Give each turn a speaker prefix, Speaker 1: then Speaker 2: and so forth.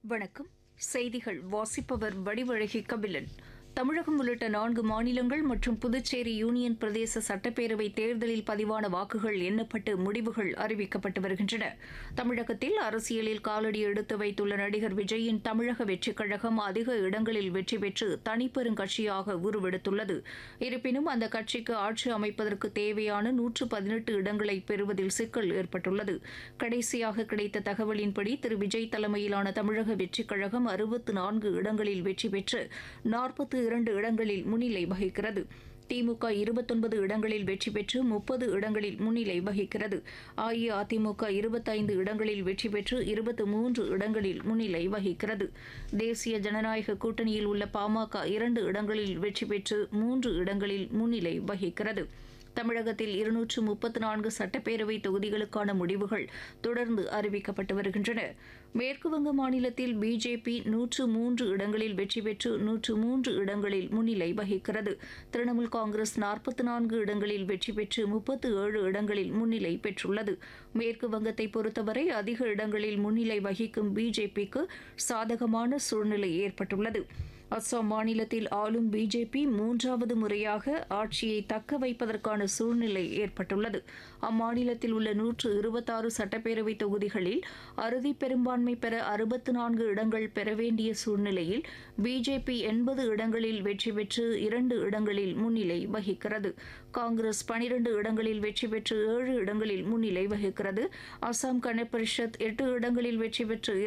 Speaker 1: வணக்கம் செய்திகள் வாசிப்பவர் வடிவழகி கபிலன் தமிழகம் உள்ளிட்ட நான்கு மாநிலங்கள் மற்றும் புதுச்சேரி யூனியன் பிரதேச சட்டப்பேரவை தேர்தலில் பதிவான வாக்குகள் எண்ணப்பட்டு முடிவுகள் அறிவிக்கப்பட்டு வருகின்றன தமிழகத்தில் அரசியலில் காலடி எடுத்து வைத்துள்ள நடிகர் விஜயின் தமிழக வெற்றிக் கழகம் அதிக இடங்களில் வெற்றி பெற்று தனிப்பெருங்கட்சியாக உருவெடுத்துள்ளது இருப்பினும் அந்த கட்சிக்கு ஆட்சி அமைப்பதற்கு தேவையான நூற்று பதினெட்டு இடங்களை பெறுவதில் சிக்கல் ஏற்பட்டுள்ளது கடைசியாக கிடைத்த தகவலின்படி திரு விஜய் தலைமையிலான தமிழக வெற்றிக் கழகம் அறுபத்து நான்கு இடங்களில் வெற்றி பெற்று நாற்பத்து இரண்டு இடங்களில் முன்னிலை வகிக்கிறது திமுக இருபத்தொன்பது இடங்களில் வெற்றி பெற்று முப்பது இடங்களில் முன்னிலை வகிக்கிறது அஇஅதிமுக இருபத்தைந்து இடங்களில் வெற்றி பெற்று இருபத்து மூன்று இடங்களில் முன்னிலை வகிக்கிறது தேசிய ஜனநாயக கூட்டணியில் உள்ள பாமக இரண்டு இடங்களில் வெற்றி பெற்று மூன்று இடங்களில் முன்னிலை வகிக்கிறது தமிழகத்தில் இருநூற்று முப்பத்து நான்கு சட்டப்பேரவை தொகுதிகளுக்கான முடிவுகள் தொடர்ந்து அறிவிக்கப்பட்டு வருகின்றன மேற்குவங்க மாநிலத்தில் பிஜேபி நூற்று மூன்று இடங்களில் வெற்றி பெற்று நூற்று மூன்று இடங்களில் முன்னிலை வகிக்கிறது திரிணாமுல் காங்கிரஸ் நாற்பத்தி நான்கு இடங்களில் வெற்றி பெற்று முப்பத்து ஏழு இடங்களில் முன்னிலை பெற்றுள்ளது மேற்கு வங்கத்தை பொறுத்தவரை அதிக இடங்களில் முன்னிலை வகிக்கும் பிஜேபிக்கு சாதகமான சூழ்நிலை ஏற்பட்டுள்ளது அஸ்ஸாம் மாநிலத்தில் ஆளும் பிஜேபி மூன்றாவது முறையாக ஆட்சியை தக்க வைப்பதற்கான சூழ்நிலை ஏற்பட்டுள்ளது அம்மாநிலத்தில் உள்ள நூற்று இருபத்தாறு சட்டப்பேரவை தொகுதிகளில் அறுதி பெரும்பான்மை பெற அறுபத்து நான்கு இடங்கள் பெற வேண்டிய சூழ்நிலையில் பிஜேபி எண்பது இடங்களில் வெற்றி பெற்று இரண்டு இடங்களில் முன்னிலை வகிக்கிறது காங்கிரஸ் பனிரண்டு இடங்களில் வெற்றி பெற்று ஏழு இடங்களில் முன்னிலை வகிக்கிறது அசாம் கண பரிஷத் எட்டு இடங்களில் வெற்றி பெற்று